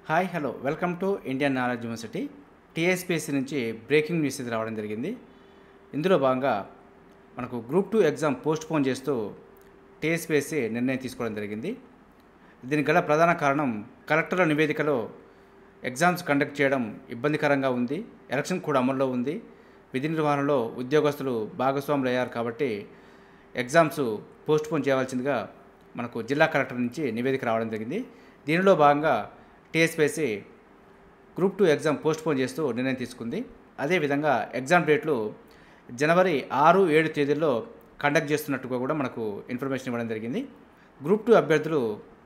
hi hello welcome to Indian knowledge university TSPSC నుంచి breaking news ఇది రావడం జరిగింది ఇందులో భాగంగా మనకు group two exam postpone చేస్తూ టీఎస్పీఎస్సీ నిర్ణయం తీసుకోవడం జరిగింది దీనికి గల ప్రధాన కారణం కలెక్టర్ల నివేదికలో ఎగ్జామ్స్ కండక్ట్ చేయడం ఇబ్బందికరంగా ఉంది ఎలక్షన్ కూడా అమల్లో ఉంది విధి నిర్వహణలో ఉద్యోగస్తులు భాగస్వాములు అయ్యారు కాబట్టి ఎగ్జామ్స్ పోస్ట్ పోన్ చేయవలసిందిగా మనకు జిల్లా కలెక్టర్ నుంచి నివేదిక రావడం జరిగింది దీనిలో భాగంగా TSPSC group two exam postpone చేస్తూ నిర్ణయం తీసుకుంది అదేవిధంగా ఎగ్జామ్ డేట్లు జనవరి ఆరు ఏడు తేదీల్లో కండక్ట్ చేస్తున్నట్టుగా కూడా మనకు ఇన్ఫర్మేషన్ ఇవ్వడం జరిగింది గ్రూప్ టూ అభ్యర్థులు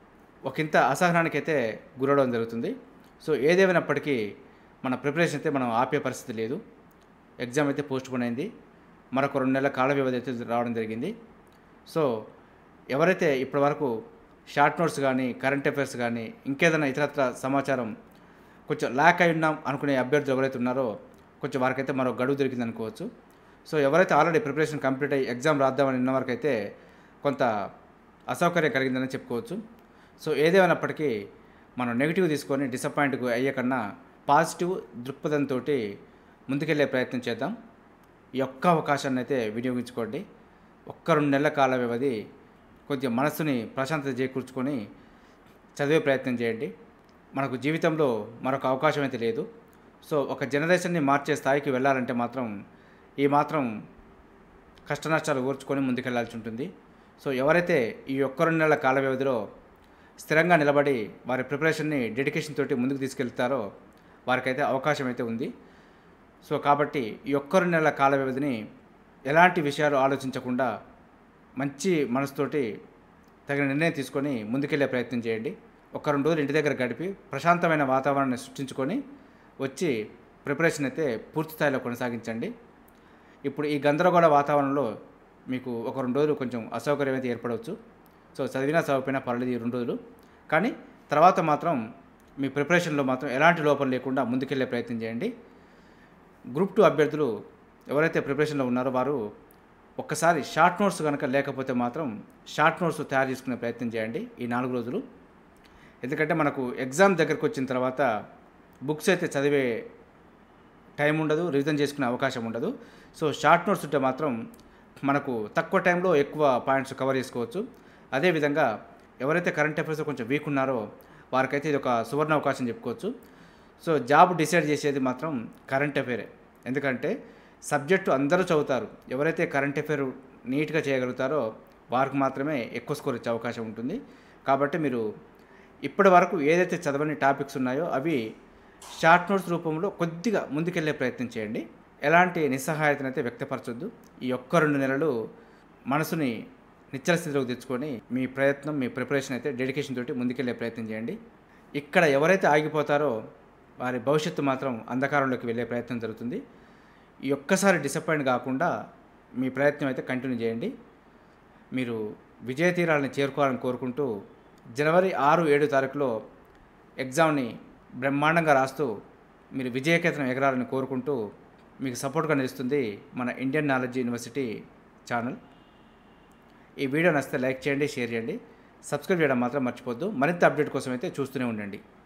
ఒకంత అసహనానికి అయితే గురవడం జరుగుతుంది సో ఏదేమైనప్పటికీ మన ప్రిపరేషన్ అయితే మనం ఆపే పరిస్థితి లేదు ఎగ్జామ్ అయితే పోస్ట్ పోన్ అయింది మరొక రెండు నెలల కాల వ్యవధి అయితే రావడం జరిగింది సో ఎవరైతే ఇప్పటివరకు షార్ట్ నోట్స్ కానీ కరెంట్ అఫైర్స్ కానీ ఇంకేదైనా ఇతరత్ర సమాచారం కొంచెం ల్యాక్ అయి ఉన్నాం అనుకునే అభ్యర్థులు ఎవరైతే ఉన్నారో కొంచెం వారికైతే మరో గడువు దొరికింది అనుకోవచ్చు సో ఎవరైతే ఆల్రెడీ ప్రిపరేషన్ కంప్లీట్ అయ్యి ఎగ్జామ్ రాద్దామని ఉన్న వారికైతే కొంత అసౌకర్యం కలిగిందని చెప్పుకోవచ్చు సో ఏదేమైనప్పటికీ మనం నెగిటివ్ తీసుకొని డిసప్పాయింట్ అయ్యే కన్నా పాజిటివ్ దృక్పథంతో ముందుకెళ్ళే ప్రయత్నం చేద్దాం ఈ ఒక్క అవకాశాన్ని అయితే వినియోగించుకోండి ఒక్క రెండు నెలల కాల వ్యవధి కొంచెం మనసుని ప్రశాంతత చేకూర్చుకొని చదివే ప్రయత్నం చేయండి మనకు జీవితంలో మరొక అవకాశం అయితే లేదు సో ఒక జనరేషన్ని మార్చే స్థాయికి వెళ్ళాలంటే మాత్రం ఈ మాత్రం కష్టనష్టాలు ఓర్చుకొని ముందుకెళ్లాల్సి ఉంటుంది సో ఎవరైతే ఈ ఒక్క రెండు నెలల కాల వ్యవధిలో స్థిరంగా నిలబడి వారి ప్రిపరేషన్ని డెడికేషన్ తోటి ముందుకు తీసుకెళ్తారో వారికైతే అవకాశం అయితే ఉంది సో కాబట్టి ఈ ఒక్క రెండు నెలల కాల వ్యవధిని ఎలాంటి విషయాలు ఆలోచించకుండా మంచి మనసుతోటి తగిన నిర్ణయం తీసుకొని ముందుకెళ్ళే ప్రయత్నం చేయండి ఒక రెండు రోజులు ఇంటి దగ్గర గడిపి ప్రశాంతమైన వాతావరణాన్ని సృష్టించుకొని వచ్చి ప్రిపరేషన్ అయితే పూర్తి స్థాయిలో కొనసాగించండి ఇప్పుడు ఈ గందరగోళ వాతావరణంలో మీకు ఒక రెండు రోజులు కొంచెం అసౌకర్యం అయితే ఏర్పడవచ్చు సో చదివినా చదవకపోయినా పర్లేదు ఈ రెండు రోజులు కానీ తర్వాత మాత్రం మీ ప్రిపరేషన్లో మాత్రం ఎలాంటి లోపం లేకుండా ముందుకెళ్ళే ప్రయత్నం చేయండి గ్రూప్ టూ అభ్యర్థులు ఎవరైతే ప్రిపరేషన్లో ఉన్నారో వారు ఒక్కసారి షార్ట్ నోట్స్ కనుక లేకపోతే మాత్రం షార్ట్ నోట్స్ తయారు చేసుకునే ప్రయత్నం చేయండి ఈ నాలుగు రోజులు ఎందుకంటే మనకు ఎగ్జామ్ దగ్గరకు వచ్చిన తర్వాత బుక్స్ అయితే చదివే టైం ఉండదు రివిజన్ చేసుకునే అవకాశం ఉండదు సో షార్ట్ నోట్స్ ఉంటే మాత్రం మనకు తక్కువ టైంలో ఎక్కువ పాయింట్స్ కవర్ చేసుకోవచ్చు అదేవిధంగా ఎవరైతే కరెంట్ అఫైర్స్ కొంచెం వీక్ ఉన్నారో వారికైతే ఇది ఒక సువర్ణ అవకాశం చెప్పుకోవచ్చు సో జాబ్ డిసైడ్ చేసేది మాత్రం కరెంట్ అఫైరే ఎందుకంటే సబ్జెక్టు అందరూ చదువుతారు ఎవరైతే కరెంట్ అఫైర్ నీట్గా చేయగలుగుతారో వారికి మాత్రమే ఎక్కువ స్కోర్ వచ్చే అవకాశం ఉంటుంది కాబట్టి మీరు ఇప్పటి వరకు ఏదైతే చదవని టాపిక్స్ ఉన్నాయో అవి షార్ట్ నోట్స్ రూపంలో కొద్దిగా ముందుకెళ్ళే ప్రయత్నం చేయండి ఎలాంటి నిస్సహాయతనైతే వ్యక్తపరచొద్దు ఈ ఒక్క రెండు నెలలు మనసుని నిశ్చల స్థితిలోకి తెచ్చుకొని మీ ప్రయత్నం మీ ప్రిపరేషన్ అయితే డెడికేషన్ తోటి ముందుకెళ్ళే ప్రయత్నం చేయండి ఇక్కడ ఎవరైతే ఆగిపోతారో వారి భవిష్యత్తు మాత్రం అంధకారంలోకి వెళ్ళే ప్రయత్నం జరుగుతుంది ఈ ఒక్కసారి డిసప్పాయింట్ కాకుండా మీ ప్రయత్నం అయితే కంటిన్యూ చేయండి మీరు విజయ తీరాలని చేరుకోవాలని కోరుకుంటూ జనవరి ఆరు ఏడు తారీఖులో ఎగ్జామ్ని బ్రహ్మాండంగా రాస్తూ మీరు విజయకేతనం ఎగరాలని కోరుకుంటూ మీకు సపోర్ట్గా నిలుస్తుంది మన ఇండియన్ నాలెడ్జ్ యూనివర్సిటీ ఛానల్ ఈ వీడియో నచ్చితే లైక్ చేయండి షేర్ చేయండి సబ్స్క్రైబ్ చేయడం మాత్రం మర్చిపోద్దు మరింత అప్డేట్ కోసం అయితే చూస్తూనే ఉండండి